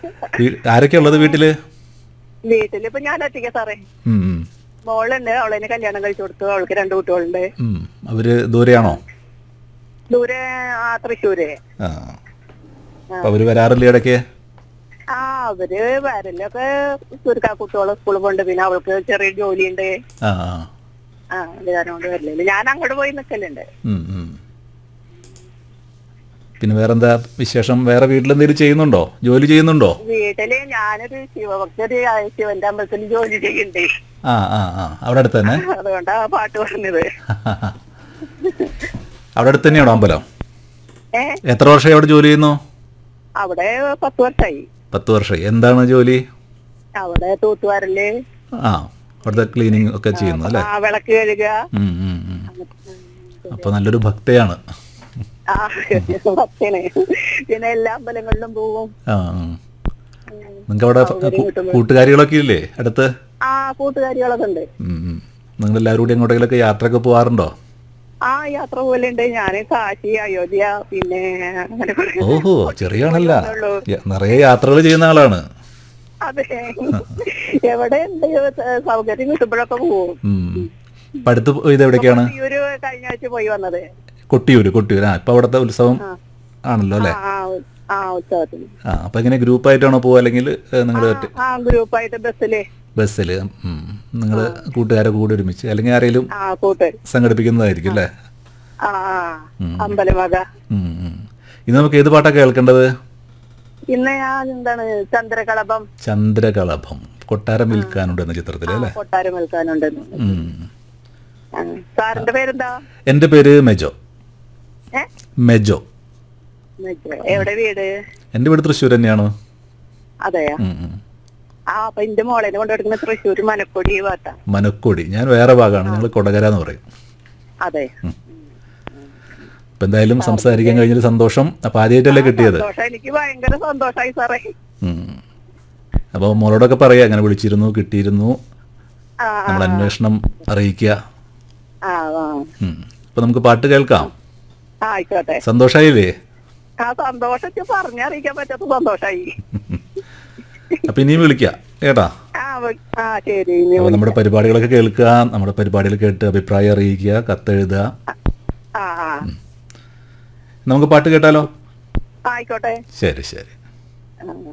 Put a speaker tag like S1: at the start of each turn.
S1: വീ- ആരൊക്കെയാ ഉള്ളത് വീട്ടില്
S2: വീട്ടിലിപ്പോ ഞാൻ ഒറ്റയ്ക്ക് സാറേ
S1: ഉം, ഉം.
S2: മോളുണ്ട് അവളെന്നെ കല്യാണം കഴിച്ചു കൊടുത്തു അവൾക്ക് രണ്ട് കുട്ടികളുണ്ട്
S1: ഉം. അവര് ദൂരെയാണോ
S2: ദൂരെ ആ തൃശ്ശൂര്
S1: ആ അപ്പൊ അവര് വരാറില്ല ഇടയ്ക്ക്
S2: ആ അവര് വരലൊക്കെ ചുരുക്കാ കുട്ടികളെ സ്കൂളിൽ പോണ്ട് പിന്നെ അവൾക്ക് ചെറിയ ജോലിയുണ്ട്
S1: ആ ആ.
S2: ആ അത് കാരണം കൊണ്ട് വരില്ല ഞാൻ അങ്ങോട്ട് പോയി നിക്കലുണ്ട്
S1: ഉം, ഉം. പിന്നെ വേറെന്താ വിശേഷം വേറെ വീട്ടിലെന്തെങ്കിലും ചെയ്യുന്നുണ്ടോ ജോലി ചെയ്യുന്നുണ്ടോ
S2: വീട്ടില് ഞാനൊരു ശിവഭക്തര് ശിവന്റെ അമ്പലത്തിൽ ജോലി ചെയ്യണ്ടേ
S1: ആ ആ ആ അവിടെ അടുത്ത് തന്നെ
S2: അതുകൊണ്ടാ പാട്ട് പറഞ്ഞത്
S1: അവിടെ അടുത്ത് തന്നെയാണോ അമ്പലം
S2: ഏ
S1: എത്ര വർഷമായി അവിടെ ജോലി ചെയ്യുന്നു
S2: അവിടെ പത്ത് വർഷമായി
S1: പത്ത് വർഷമായി എന്താണ് ജോലി
S2: അവിടെ തൂത്തുവാരല്
S1: ആ അവിടുത്തെ ക്ലീനിങ് ഒക്കെ ചെയ്യുന്നു അല്ലേ
S2: ആ വിളക്ക് കഴുകുക
S1: ഉം, ഉം, ഉം. അപ്പൊ നല്ലൊരു ഭക്തയാണ്
S2: ആ ഭക്തന് പിന്നെ എല്ലാ അമ്പലങ്ങളിലും പോവും
S1: ആ നിങ്ങൾക്ക് അവിടെ കൂ- കൂട്ടുകാരികളൊക്കെ ഇല്ലേ അടുത്ത്
S2: ആ കൂട്ടുകാരികളൊക്കെ ഉണ്ട്
S1: നിങ്ങൾ എല്ലാവരും കൂടി എങ്ങോട്ടെങ്കിലൊക്കെ യാത്രയൊക്കെ പോകാറുണ്ടോ
S2: ആ യാത്ര പോലുണ്ട് ഞാന് കാശി അയോധ്യ പിന്നെ അങ്ങനെ കുറെ
S1: ഓഹോ ചെറിയ ആളല്ല
S2: ഉള്ളൂ.
S1: യ- നിറയെ യാത്രകൾ ചെയ്യുന്ന ആളാണ്
S2: അതെ എവിടെ ഉണ്ട് സൗകര്യം കിട്ടുമ്പോഴൊക്കെ പോവും
S1: ഉം. ഇപ്പൊ അടുത്ത് ഇത് എവിടേക്കാണ്
S2: ഒരു കഴിഞ്ഞ ആഴ്ച പോയി വന്നത്
S1: കൊട്ടിയൂര് കൊട്ടിയൂര് ആ ഇപ്പൊ അവിടുത്തെ ഉത്സവം ആണല്ലോ അല്ലേ
S2: ആ ആ ഉത്സവത്തിന്
S1: ആ അപ്പൊ എങ്ങനെ ഗ്രൂപ്പായിട്ടാണോ പോവുക അല്ലെങ്കിൽ നിങ്ങൾ
S2: ആ ഗ്രൂപ്പായിട്ട് ബസ്സില്
S1: ബസ്സിൽ നിങ്ങൾ കൂട്ടുകാരൊക്കെ കൂടി ഒരുമിച്ച് അല്ലെങ്കിൽ ആരെങ്കിലും
S2: ആ കൂട്ട്
S1: സംഘടിപ്പിക്കുന്നതായിരിക്കും അല്ലേ
S2: ആ ആ അമ്പലമക
S1: ഉം, ഉം. ഇന്ന് നമുക്ക് ഏത് പാട്ടാ കേൾക്കേണ്ടത്
S2: ഇന്ന് ഞാൻ എന്താണ് ചന്ദ്രകളഭം
S1: ചന്ദ്രകളഭം കൊട്ടാരം വിൽക്കാനുണ്ട് എന്ന ചിത്രത്തിൽ അല്ലേ
S2: കൊട്ടാരം വെൽക്കാനുണ്ടെന്ന്
S1: ഉം.
S2: ആ. സാറിന്റെ പേരെന്താ
S1: എൻ്റെ പേര് മെജോ
S2: ഏ
S1: മെജോ
S2: മെജോ. എവിടെ വീട്
S1: എൻ്റെ വീട് തൃശ്ശൂർ തന്നെയാണ്
S2: അതെയാ
S1: ഉം, ഉം.
S2: ആ അപ്പൊ എന്റെ മോളേനെ കൊണ്ടുവരുന്ന തൃശ്ശൂർ മനക്കൊടി ഭാഗത്താ
S1: മനക്കൊടി ഞാൻ വേറെ ഭാഗമാണ് ഞങ്ങൾ കൊടകര എന്ന് പറയും
S2: അതെ
S1: ഇപ്പൊ എന്തായാലും സംസാരിക്കാൻ കഴിഞ്ഞൊരു സന്തോഷം അപ്പൊ ആദ്യമായിട്ടല്ലേ കിട്ടിയത്
S2: സന്തോഷം എനിക്ക് ഭയങ്കര സന്തോഷായി സാറേ
S1: ഉം. അപ്പോൾ മോളോടൊക്കെ പറയാ അങ്ങനെ വിളിച്ചിരുന്നു കിട്ടിയിരുന്നു
S2: ആ
S1: നമ്മൾ അന്വേഷണം അറിയിക്കുക
S2: ആ ആ
S1: ഉം. അപ്പൊ നമുക്ക് പാട്ട് കേൾക്കാം
S2: ആ, ആയിക്കോട്ടെ
S1: സന്തോഷായില്ലേ
S2: ആ സന്തോഷത്തെ പറഞ്ഞറിയിക്കാൻ പറ്റാത്ത സന്തോഷായി
S1: അപ്പൊ ഇനിയും വിളിക്കാം കേട്ടാ
S2: ആ വ- ആ ശരി ഇനി
S1: അപ്പൊ നമ്മുടെ പരിപാടികളൊക്കെ കേൾക്കുക നമ്മുടെ പരിപാടികൾ കേട്ട് അഭിപ്രായം അറിയിക്കുക കത്തെഴുതുക
S2: ആ ആ
S1: നമുക്ക് പാട്ട് കേട്ടാലോ
S2: ആയിക്കോട്ടെ
S1: ശരി ശരി
S2: ആ